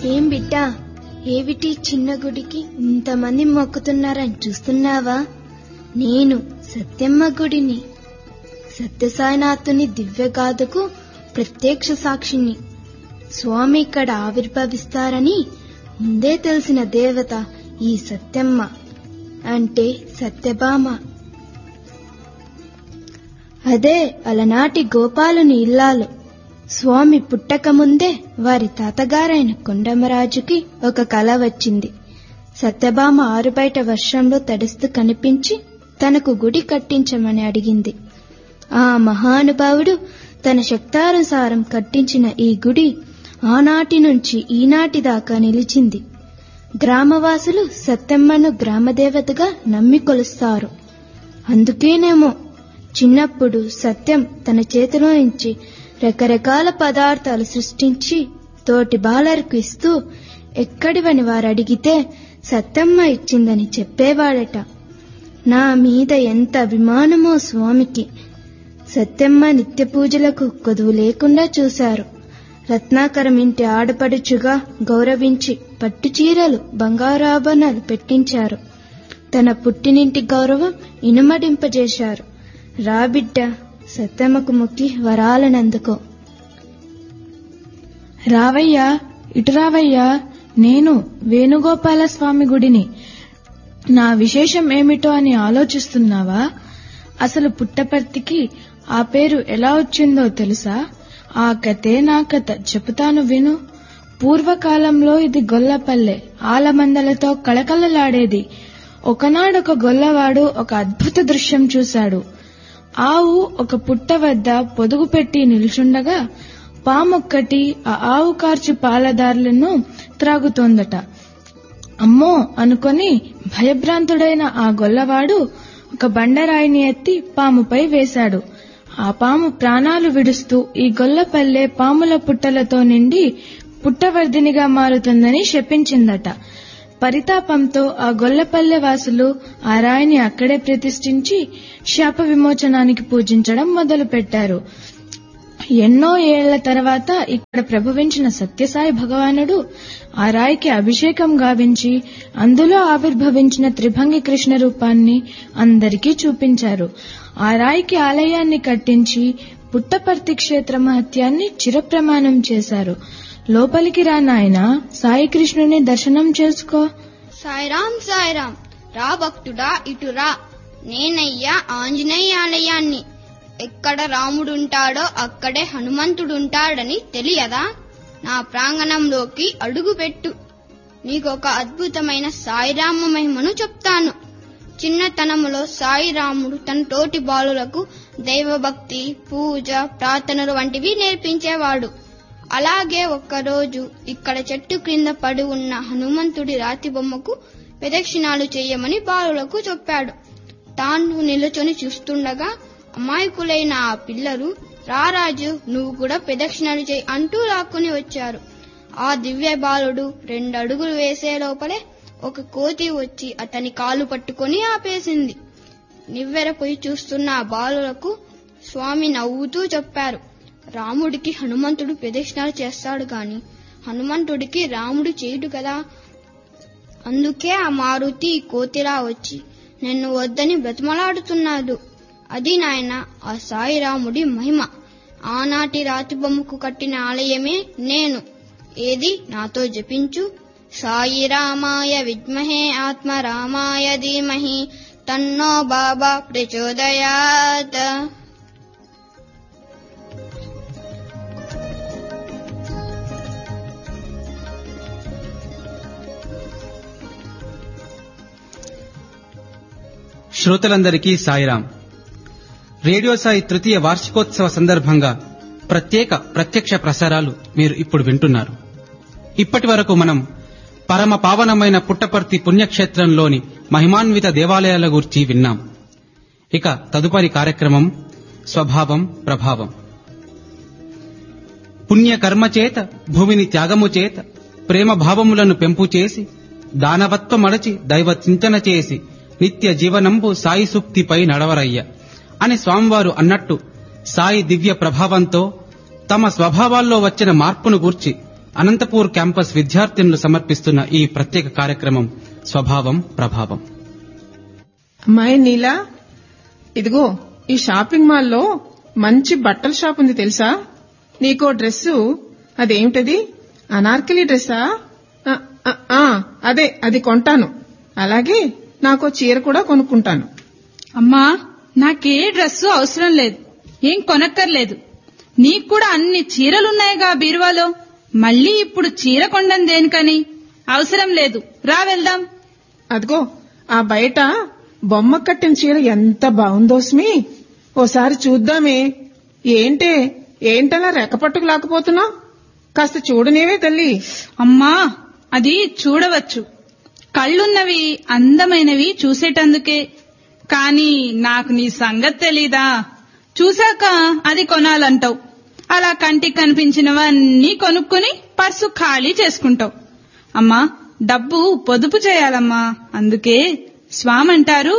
ఏం బిడ్డా ఏవిటి చిన్న గుడికి ఇంతమంది మొక్కుతున్నారని చూస్తున్నావా నేను సత్యమ్మ గుడిని సత్యసాయినాథుని దివ్యగాథకు ప్రత్యక్ష సాక్షిని స్వామి ఇక్కడ ఆవిర్భవిస్తారని ముందే తెలిసిన దేవత ఈ సత్యమ్మ అంటే సత్యభామ అదే అలనాటి గోపాలుని ఇల్లాలు స్వామి పుట్టక ముందే వారి తాతగారైన కొండమరాజుకి ఒక కల వచ్చింది సత్యభామ ఆరుబయట వర్షంలో తడుస్తూ కనిపించి తనకు గుడి కట్టించమని అడిగింది ఆ మహానుభావుడు తన శక్తానుసారం కట్టించిన ఈ గుడి ఆనాటి నుంచి ఈనాటి దాకా నిలిచింది గ్రామవాసులు సత్యమ్మను గ్రామదేవతగా నమ్మి కొలుస్తారు అందుకేనేమో చిన్నప్పుడు సత్యం తన చేతిలో నుంచి రకరకాల పదార్థాలు సృష్టించి తోటి బాలర్కు ఇస్తూ ఎక్కడివని వారు అడిగితే సత్తమ్మ ఇచ్చిందని చెప్పేవాడట నా మీద ఎంత అభిమానమో స్వామికి సత్యమ్మ నిత్య పూజలకు కొదువు లేకుండా చూశారు రత్నాకరం ఇంటి ఆడపడుచుగా గౌరవించి పట్టు చీరలు బంగారాభరణాలు పెట్టించారు తన పుట్టినింటి గౌరవం ఇనుమడింపజేశారు రాబిడ్డ సత్యమ్మకు మొక్కి వరాలనందుకో రావయ్యా ఇటు రావయ్యా నేను వేణుగోపాల స్వామి గుడిని నా విశేషం ఏమిటో అని ఆలోచిస్తున్నావా అసలు పుట్టపర్తికి ఆ పేరు ఎలా వచ్చిందో తెలుసా ఆ కథే నా కథ చెబుతాను విను పూర్వకాలంలో ఇది గొల్లపల్లె ఆలమందలతో కళకళలాడేది ఒకనాడొక గొల్లవాడు ఒక అద్భుత దృశ్యం చూశాడు ఆవు ఒక పుట్ట వద్ద పొదుగు పెట్టి నిల్చుండగా పామొక్కటి ఆ ఆవు కార్చి పాలదారులను త్రాగుతోందట అమ్మో అనుకొని భయభ్రాంతుడైన ఆ గొల్లవాడు ఒక బండరాయిని ఎత్తి పాముపై వేశాడు ఆ పాము ప్రాణాలు విడుస్తూ ఈ గొల్లపల్లె పాముల పుట్టలతో నిండి పుట్టవర్ధినిగా మారుతుందని శపించిందట పరితాపంతో ఆ గొల్లపల్లె వాసులు ఆ రాయిని అక్కడే ప్రతిష్ఠించి శాప విమోచనానికి పూజించడం మొదలుపెట్టారు ఎన్నో ఏళ్ల తర్వాత ఇక్కడ ప్రభవించిన సత్యసాయి భగవానుడు ఆ రాయికి అభిషేకం గావించి అందులో ఆవిర్భవించిన త్రిభంగి కృష్ణ రూపాన్ని అందరికీ చూపించారు ఆ రాయికి ఆలయాన్ని కట్టించి పుట్టపర్తి క్షేత్ర మహత్యాన్ని చిరప్రమాణం చేశారు లోపలికి రా నాయన సాయి కృష్ణుని దర్శనం చేసుకో సాయిరాం సాయిరాం రా భక్తుడా ఇటు రా నేనయ్యా ఆంజనేయ ఆలయాన్ని ఎక్కడ రాముడుంటాడో అక్కడే హనుమంతుడుంటాడని తెలియదా నా ప్రాంగణంలోకి అడుగుపెట్టు నీకొక అద్భుతమైన సాయిరామ మహిమను చెప్తాను చిన్నతనములో సాయిరాముడు తన తోటి బాలులకు దైవభక్తి పూజ ప్రార్థనలు వంటివి నేర్పించేవాడు అలాగే ఒక్కరోజు ఇక్కడ చెట్టు క్రింద పడి ఉన్న హనుమంతుడి రాతి బొమ్మకు ప్రదక్షిణాలు చేయమని బాలులకు చెప్పాడు తాను నిలుచొని చూస్తుండగా అమాయకులైన ఆ పిల్లలు రారాజు నువ్వు కూడా ప్రదక్షిణాలు చేయి అంటూ లాక్కుని వచ్చారు ఆ దివ్య బాలుడు రెండు అడుగులు వేసే లోపలే ఒక కోతి వచ్చి అతని కాలు పట్టుకొని ఆపేసింది నివ్వెరపోయి చూస్తున్న ఆ బాలులకు స్వామి నవ్వుతూ చెప్పారు రాముడికి హనుమంతుడు ప్రదక్షిణాలు చేస్తాడు గాని హనుమంతుడికి రాముడు చేయుడు కదా అందుకే ఆ మారుతి కోతిలా వచ్చి నిన్ను వద్దని బ్రతిమలాడుతున్నాడు అది నాయన ఆ సాయిరాముడి మహిమ ఆనాటి రాతి బొమ్మకు కట్టిన ఆలయమే నేను ఏది నాతో జపించు సాయి రామాయ విద్మహే ఆత్మ రామాయ ధీమహి తన్నో బాబా ప్రచోదయాత్ శ్రోతలందరికీ సాయిరాం రేడియో సాయి తృతీయ వార్షికోత్సవ సందర్భంగా ప్రత్యేక ప్రత్యక్ష ప్రసారాలు మీరు ఇప్పుడు వింటున్నారు ఇప్పటి వరకు మనం పరమ పావనమైన పుట్టపర్తి పుణ్యక్షేత్రంలోని మహిమాన్విత దేవాలయాల గురించి విన్నాం ఇక తదుపరి కార్యక్రమం స్వభావం ప్రభావం పుణ్యకర్మ చేత భూమిని త్యాగము చేత ప్రేమ భావములను పెంపు చేసి దానవత్వమడచి దైవ చింతన చేసి నిత్య జీవనంబు సాయి సూక్తిపై నడవరయ్య అని స్వామివారు అన్నట్టు సాయి దివ్య ప్రభావంతో తమ స్వభావాల్లో వచ్చిన మార్పును గూర్చి అనంతపూర్ క్యాంపస్ విద్యార్థినులు సమర్పిస్తున్న ఈ ప్రత్యేక కార్యక్రమం స్వభావం ప్రభావం అమ్మాయి నీలా ఇదిగో ఈ షాపింగ్ మాల్లో మంచి బట్టల షాప్ ఉంది తెలుసా నీకో డ్రెస్సు అదేమిటది అనార్కలి డ్రెస్సా ఆ, ఆ, ఆ, అదే అది కొంటాను అలాగే నాకో చీర కూడా కొనుక్కుంటాను అమ్మా నాకే డ్రెస్సు అవసరం లేదు ఏం కొనక్కర్లేదు నీకు కూడా అన్ని చీరలున్నాయిగా బీరువాలో మళ్ళీ ఇప్పుడు చీర కొండం దేనికని అవసరం లేదు రా వెళ్దాం అదిగో ఆ బయట బొమ్మ కట్టిన చీర ఎంత బాగుందో స్మి ఓసారి చూద్దామే ఏంటే ఏంటలా రెక్కపట్టుకు లాకపోతున్నావు కాస్త చూడనేవే తల్లి అమ్మా అది చూడవచ్చు కళ్ళున్నవి అందమైనవి చూసేటందుకే కాని నాకు నీ సంగతి తెలీదా చూశాక అది కొనాలంటావు అలా కంటికి కనిపించినవన్నీ కొనుక్కుని పర్సు ఖాళీ చేసుకుంటావు అమ్మా డబ్బు పొదుపు చేయాలమ్మా అందుకే స్వామంటారు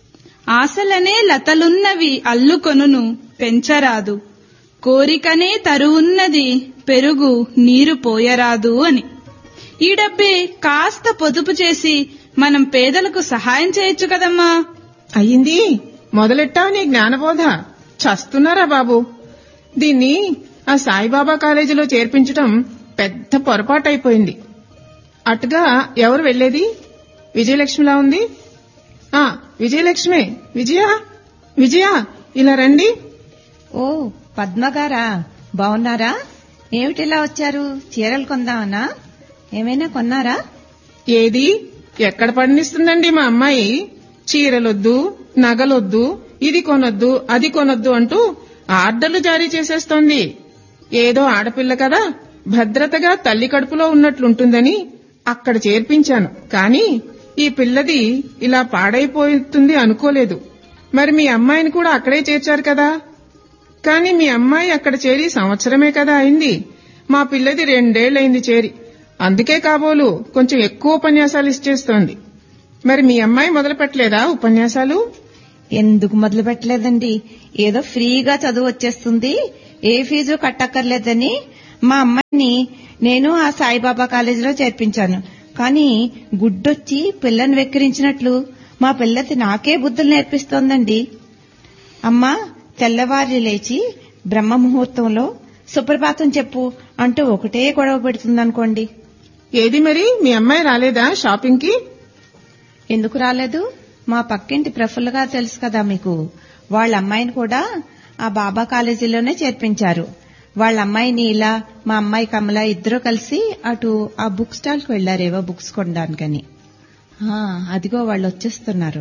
ఆశలనే లతలున్నవి అల్లుకొనును పెంచరాదు కోరికనే తరువున్నది పెరుగు నీరు పోయరాదు అని ఈ డబ్బే కాస్త పొదుపు చేసి మనం పేదలకు సహాయం చేయొచ్చు కదమ్మా అయ్యింది మొదలెట్టావు నీ జ్ఞానబోధ చస్తున్నారా బాబు దీన్ని ఆ సాయిబాబా కాలేజీలో చేర్పించటం పెద్ద పొరపాటైపోయింది అటుగా ఎవరు వెళ్లేది విజయలక్ష్మిలా ఉంది ఆ విజయలక్ష్మి విజయ విజయ ఇలా రండి ఓ పద్మగారా బాగున్నారా ఏమిటిలా వచ్చారు చీరలు కొందామనా ఏమైనా కొన్నారా ఏది ఎక్కడ పండిస్తుందండి మా అమ్మాయి చీరలొద్దు నగలొద్దు ఇది కొనొద్దు అది కొనొద్దు అంటూ ఆర్డర్లు జారీ చేసేస్తోంది ఏదో ఆడపిల్ల కదా భద్రతగా తల్లి కడుపులో ఉన్నట్లుంటుందని అక్కడ చేర్పించాను కానీ ఈ పిల్లది ఇలా పాడైపోతుంది అనుకోలేదు మరి మీ అమ్మాయిని కూడా అక్కడే చేర్చారు కదా కానీ మీ అమ్మాయి అక్కడ చేరి సంవత్సరమే కదా అయింది మా పిల్లది రెండేళ్లయింది చేరి అందుకే కాబోలు కొంచెం ఎక్కువ ఉపన్యాసాలు ఇచ్చేస్తోంది మరి మీ అమ్మాయి మొదలు పెట్టలేదా ఉపన్యాసాలు ఎందుకు మొదలు పెట్టలేదండి ఏదో ఫ్రీగా చదువు వచ్చేస్తుంది ఏ ఫీజు కట్టక్కర్లేదని మా అమ్మాయిని నేను ఆ సాయిబాబా కాలేజీలో చేర్పించాను కానీ గుడ్డొచ్చి పిల్లని వెక్కిరించినట్లు మా పిల్లతి నాకే బుద్ధులు నేర్పిస్తోందండి అమ్మా తెల్లవారి లేచి బ్రహ్మ ముహూర్తంలో సుప్రభాతం చెప్పు అంటూ ఒకటే గొడవ పెడుతుందనుకోండి ఏది మరి మీ అమ్మాయి రాలేదా షాపింగ్ కి ఎందుకు రాలేదు మా పక్కింటి ప్రఫుల్లగా తెలుసు కదా మీకు వాళ్ళ అమ్మాయిని కూడా ఆ బాబా కాలేజీలోనే చేర్పించారు వాళ్ళ అమ్మాయిని ఇలా మా అమ్మాయి కమల ఇద్దరు కలిసి అటు ఆ బుక్ స్టాల్ కి వెళ్లారేవో బుక్స్ కొనడానికని ఆ, అదిగో వాళ్ళు వచ్చేస్తున్నారు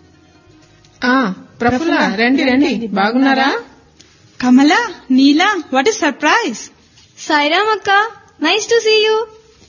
ఆ ప్రఫుల్ల రండి రండి బాగున్నారా కమల నీలా వాట్ ఇస్ సర్ప్రైజ్ సాయిరామ్ అక్క నైస్ టు సీ యూ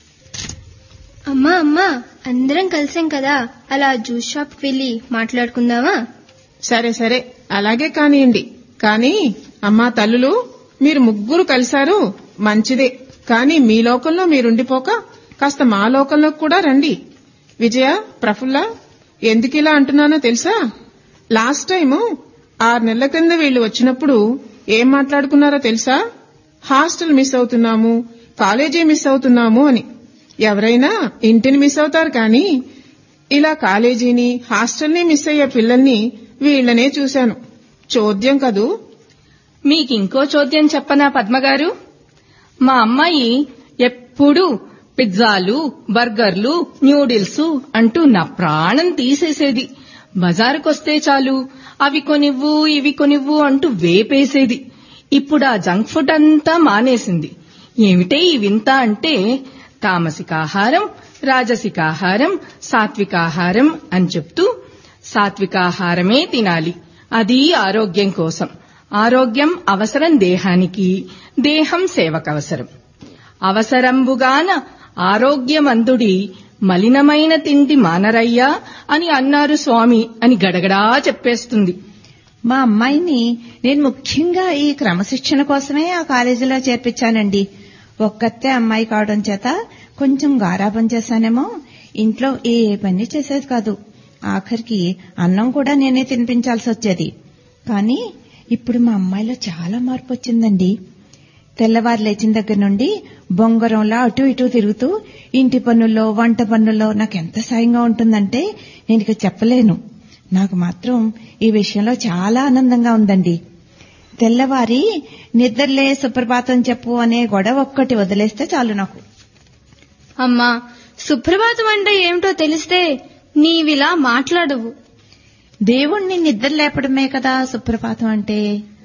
అమ్మా అమ్మా అందరం కలిసాం కదా అలా జ్యూస్ షాప్ వెళ్ళి మాట్లాడుకుందామా సరే సరే అలాగే కానియండి కానీ అమ్మా తల్లులు మీరు ముగ్గురు కలిశారు మంచిదే కానీ మీ లోకంలో మీరుండిపోక కాస్త మా లోకంలోకి కూడా రండి విజయ ప్రఫుల్ల ఎందుకిలా అంటున్నానో తెలుసా లాస్ట్ టైము ఆరు నెలల క్రింద వీళ్ళు వచ్చినప్పుడు ఏం మాట్లాడుకున్నారో తెలుసా హాస్టల్ మిస్ అవుతున్నాము కాలేజీ మిస్ అవుతున్నాము అని ఎవరైనా ఇంటిని మిస్ అవుతారు కానీ ఇలా కాలేజీని హాస్టల్ని మిస్ అయ్యే పిల్లల్ని వీళ్ళనే చూశాను చోద్యం కదూ మీకింకో చోద్యం చెప్పనా పద్మగారు మా అమ్మాయి ఎప్పుడూ పిజ్జాలు బర్గర్లు న్యూడిల్స్ అంటూ నా ప్రాణం తీసేసేది బజారుకొస్తే చాలు అవి కొనివ్వు ఇవి కొనివ్వు అంటూ వేపేసేది ఇప్పుడు ఆ జంక్ ఫుడ్ అంతా మానేసింది ఏమిటే ఈ వింత అంటే తామసికాహారం రాజసికాహారం సాత్వికాహారం అని చెప్తూ సాత్వికాహారమే తినాలి అది ఆరోగ్యం కోసం ఆరోగ్యం అవసరం దేహానికి దేహం సేవకవసరం అవసరంబుగాన ఆరోగ్యమందుడి మలినమైన తిండి మానరయ్యా అని అన్నారు స్వామి అని గడగడా చెప్పేస్తుంది మా అమ్మాయిని నేను ముఖ్యంగా ఈ క్రమశిక్షణ కోసమే ఆ కాలేజీలో చేర్పించానండి ఒక్కతే అమ్మాయి కావడం చేత కొంచెం గారాబం చేశానేమో ఇంట్లో ఏ పని చేసేది కాదు ఆఖరికి అన్నం కూడా నేనే తినిపించాల్సి వచ్చేది కానీ ఇప్పుడు మా అమ్మాయిలో చాలా మార్పు వచ్చిందండి తెల్లవారు లేచిన దగ్గర నుండి బొంగరంలా అటు ఇటు తిరుగుతూ ఇంటి పనుల్లో వంట పనుల్లో నాకు ఎంత సాయంగా ఉంటుందంటే నేను ఇక చెప్పలేను నాకు మాత్రం ఈ విషయంలో చాలా ఆనందంగా ఉందండి తెల్లవారి నిద్రలే సుప్రభాతం చెప్పు అనే గొడవ ఒక్కటి వదిలేస్తే చాలు నాకు అమ్మా సుప్రభాతం అంటే ఏమిటో తెలిస్తే నీవిలా మాట్లాడవు దేవుణ్ణి నిద్ర లేపడమే కదా సుప్రభాతం అంటే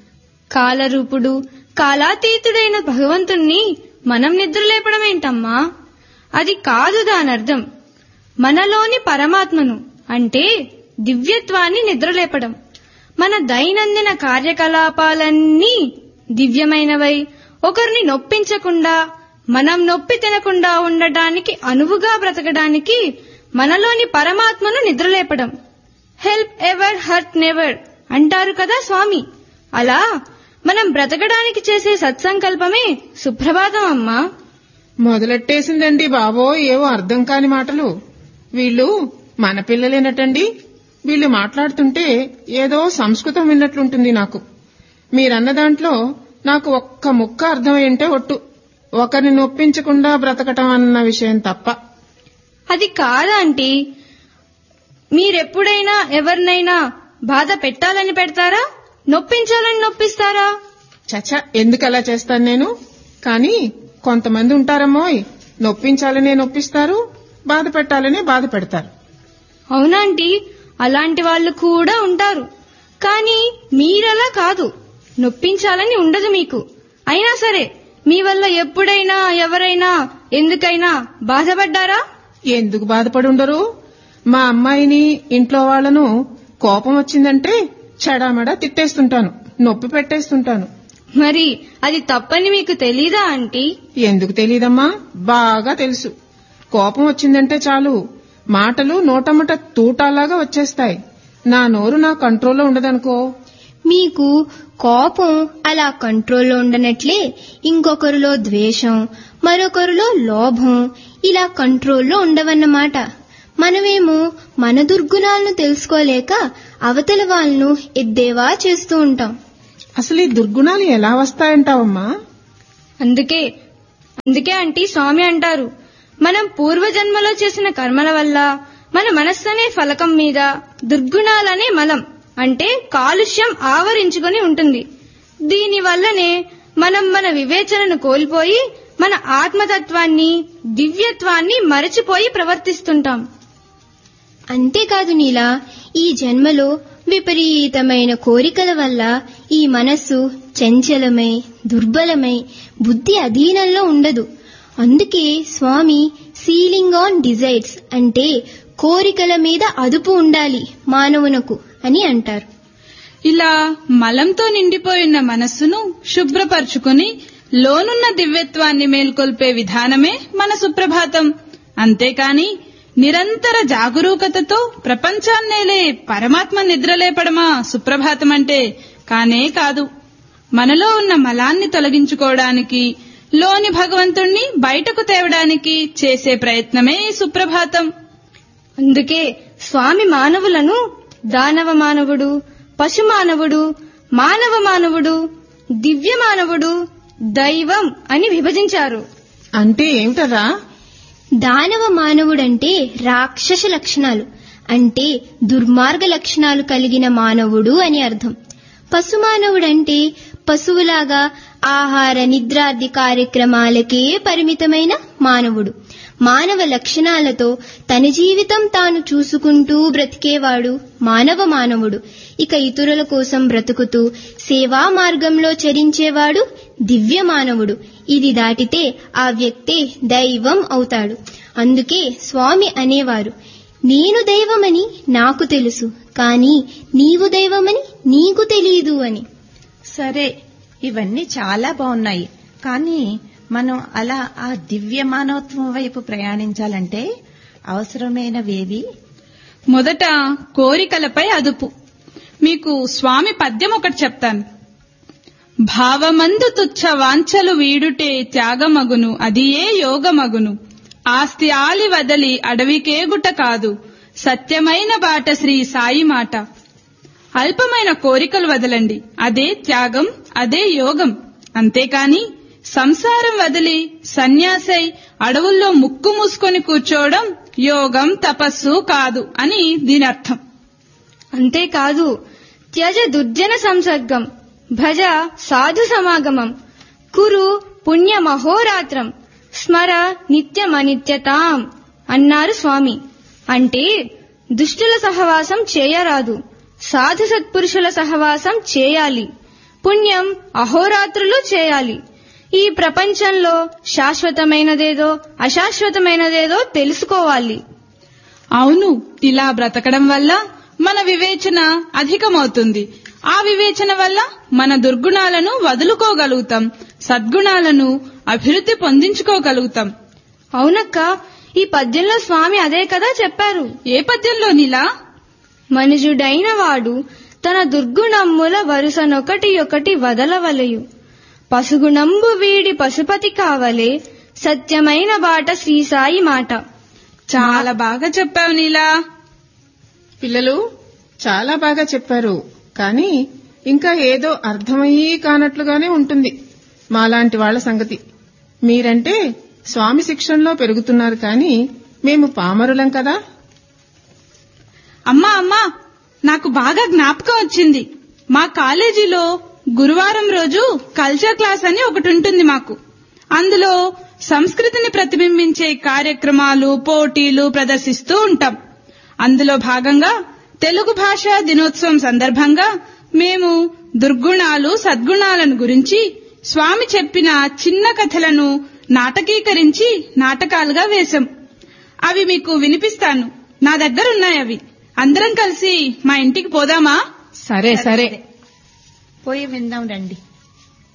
కాలరూపుడు కాలాతీతుడైన భగవంతుణ్ణి మనం నిద్రలేపడం ఏంటమ్మా అది కాదు దానర్థం మనలోని పరమాత్మను అంటే దివ్యత్వాన్ని నిద్రలేపడం మన దైనందిన కార్యకలాపాలన్నీ దివ్యమైనవై ఒకరిని నొప్పించకుండా మనం నొప్పి తినకుండా ఉండటానికి అనువుగా బ్రతకడానికి మనలోని పరమాత్మను నిద్రలేపడం హెల్ప్ ఎవర్ హర్ట్ నెవర్ అంటారు కదా స్వామి అలా మనం బ్రతకడానికి చేసే సత్సంకల్పమే సుప్రభాతం అమ్మా మొదలెట్టేసిందండి బాబో ఏవో అర్థం కాని మాటలు వీళ్ళు మన పిల్లలేనటండి వీళ్ళు మాట్లాడుతుంటే ఏదో సంస్కృతం విన్నట్లుంటుంది నాకు మీరన్న దాంట్లో నాకు ఒక్క ముక్క అర్థమైంటే ఒట్టు ఒకరిని నొప్పించకుండా బ్రతకటం అన్న విషయం తప్ప అది కాదంటీ మీరెప్పుడైనా ఎవరినైనా బాధ పెట్టాలని పెడతారా నొప్పించాలని నొప్పిస్తారా చచ ఎందుకు అలా చేస్తాను నేను కానీ కొంతమంది ఉంటారమ్మోయ్ నొప్పించాలనే నొప్పిస్తారు బాధ పెట్టాలనే బాధ పెడతారు అవునాంటీ అలాంటి వాళ్ళు కూడా ఉంటారు కానీ మీరలా కాదు నొప్పించాలని ఉండదు మీకు అయినా సరే మీ వల్ల ఎప్పుడైనా ఎవరైనా ఎందుకైనా బాధపడ్డారా ఎందుకు బాధపడి ఉండరు మా అమ్మాయిని ఇంట్లో వాళ్ళను కోపం వచ్చిందంటే చెడామడా తిట్టేస్తుంటాను నొప్పి పెట్టేస్తుంటాను మరి అది తప్పని మీకు తెలీదా ఆంటీ ఎందుకు తెలీదమ్మా బాగా తెలుసు కోపం వచ్చిందంటే చాలు మాటలు నోటమట తూటాలాగా వచ్చేస్తాయి నా నోరు నా కంట్రోల్లో ఉండదనుకో మీకు కోపం అలా కంట్రోల్లో ఉండనట్లే ఇంకొకరిలో ద్వేషం మరొకరిలో లోభం ఇలా కంట్రోల్లో ఉండవన్నమాట మనమేమో మన దుర్గుణాలను తెలుసుకోలేక అవతల వాళ్ళను ఎద్దేవా చేస్తూ ఉంటాం అసలు ఈ దుర్గుణాలు ఎలా వస్తాయంటావమ్మా అందుకే అందుకే అంటే స్వామి అంటారు మనం పూర్వజన్మలో చేసిన కర్మల వల్ల మన మనస్సు అనే ఫలకం మీద దుర్గుణాలనే మలం అంటే కాలుష్యం ఆవరించుకొని ఉంటుంది దీని వల్లనే మనం మన వివేచనను కోల్పోయి మన ఆత్మతత్వాన్ని దివ్యత్వాన్ని మరచిపోయి ప్రవర్తిస్తుంటాం అంతేకాదు నీలా ఈ జన్మలో విపరీతమైన కోరికల వల్ల ఈ మనస్సు చంచలమై దుర్బలమై బుద్ధి అధీనంలో ఉండదు అందుకే స్వామి సీలింగ్ ఆన్ డిజైర్స్ అంటే కోరికల మీద అదుపు ఉండాలి మానవునకు అని అంటారు ఇలా మలంతో నిండిపోయిన మనస్సును శుభ్రపరుచుకుని లోనున్న దివ్యత్వాన్ని మేల్కొల్పే విధానమే మన సుప్రభాతం అంతేకాని నిరంతర జాగరూకతతో ప్రపంచాన్నేలే పరమాత్మ నిద్రలేపడమా సుప్రభాతం అంటే కానే కాదు మనలో ఉన్న మలాన్ని తొలగించుకోవడానికి లోని భగవంతుణ్ణి బయటకు తేవడానికి చేసే ప్రయత్నమే ఈ సుప్రభాతం అందుకే స్వామి మానవులను దానవ మానవుడు పశు మానవుడు మానవ మానవుడు దివ్య మానవుడు దైవం అని విభజించారు అంటే ఏమిటరా దానవ మానవుడంటే రాక్షస లక్షణాలు అంటే దుర్మార్గ లక్షణాలు కలిగిన మానవుడు అని అర్థం పశు మానవుడంటే పశువులాగా ఆహార నిద్రాది కార్యక్రమాలకే పరిమితమైన మానవుడు మానవ లక్షణాలతో తన జీవితం తాను చూసుకుంటూ బ్రతికేవాడు మానవ మానవుడు ఇక ఇతరుల కోసం బ్రతుకుతూ సేవా మార్గంలో చరించేవాడు దివ్య మానవుడు ఇది దాటితే ఆ వ్యక్తే దైవం అవుతాడు అందుకే స్వామి అనేవారు నేను దైవమని నాకు తెలుసు కానీ నీవు దైవమని నీకు తెలియదు అని సరే ఇవన్నీ చాలా బాగున్నాయి కానీ మనం అలా ఆ దివ్య మానవత్వం వైపు ప్రయాణించాలంటే అవసరమైనవేవి మొదట కోరికలపై అదుపు మీకు స్వామి పద్యం ఒకటి చెప్తాను భావమందు తుచ్చ వాంఛలు వీడుటే త్యాగమగును అది ఏ యోగమగును ఆస్తి ఆలి వదలి అడవికేగుట కాదు సత్యమైన బాట శ్రీ సాయి మాట అల్పమైన కోరికలు వదలండి అదే త్యాగం అదే యోగం అంతేకాని సంసారం వదిలి సన్యాసై అడవుల్లో ముక్కు మూసుకొని కూర్చోవడం యోగం తపస్సు కాదు అని దీని అర్థం అంతేకాదు త్యజ దుర్జన సంసర్గం భజ సాధు సమాగమం కురు పుణ్య మహోరాత్రం స్మర నిత్యమనిత్యతాం అన్నారు స్వామి అంటే దుష్టుల సహవాసం చేయరాదు సాధు సత్పురుషుల సహవాసం చేయాలి పుణ్యం అహోరాత్రులు చేయాలి ఈ ప్రపంచంలో శాశ్వతమైనదేదో అశాశ్వతమైనదేదో తెలుసుకోవాలి అవును ఇలా బ్రతకడం వల్ల మన వివేచన అధికమవుతుంది ఆ వివేచన వల్ల మన దుర్గుణాలను వదులుకోగలుగుతాం సద్గుణాలను అభివృద్ధి పొందించుకోగలుగుతాం అవునక్క ఈ పద్యంలో స్వామి అదే కదా చెప్పారు ఏ పద్యంలో నీలా మనుజుడైన వాడు తన దుర్గుణమ్ముల వరుసనొకటి ఒకటి వదలవలయు పసుగుణంబు వీడి పశుపతి కావలే సత్యమైన బాట శ్రీసాయి మాట చాలా బాగా చెప్పావు నీలా పిల్లలు చాలా బాగా చెప్పారు కానీ ఇంకా ఏదో అర్థమయ్యి కానట్లుగానే ఉంటుంది మాలాంటి వాళ్ళ సంగతి మీరంటే స్వామి శిక్షణలో పెరుగుతున్నారు కానీ మేము పామరులం కదా అమ్మా అమ్మా నాకు బాగా జ్ఞాపకం వచ్చింది మా కాలేజీలో గురువారం రోజు కల్చర్ క్లాస్ అని ఒకటి ఉంటుంది మాకు అందులో సంస్కృతిని ప్రతిబింబించే కార్యక్రమాలు పోటీలు ప్రదర్శిస్తూ ఉంటాం అందులో భాగంగా తెలుగు భాషా దినోత్సవం సందర్భంగా మేము దుర్గుణాలు సద్గుణాలను గురించి స్వామి చెప్పిన చిన్న కథలను నాటకీకరించి నాటకాలుగా వేశాం అవి మీకు వినిపిస్తాను నా దగ్గర ఉన్నాయి అవి అందరం కలిసి మా ఇంటికి పోదామా సరే సరే పోయి విందాం రండి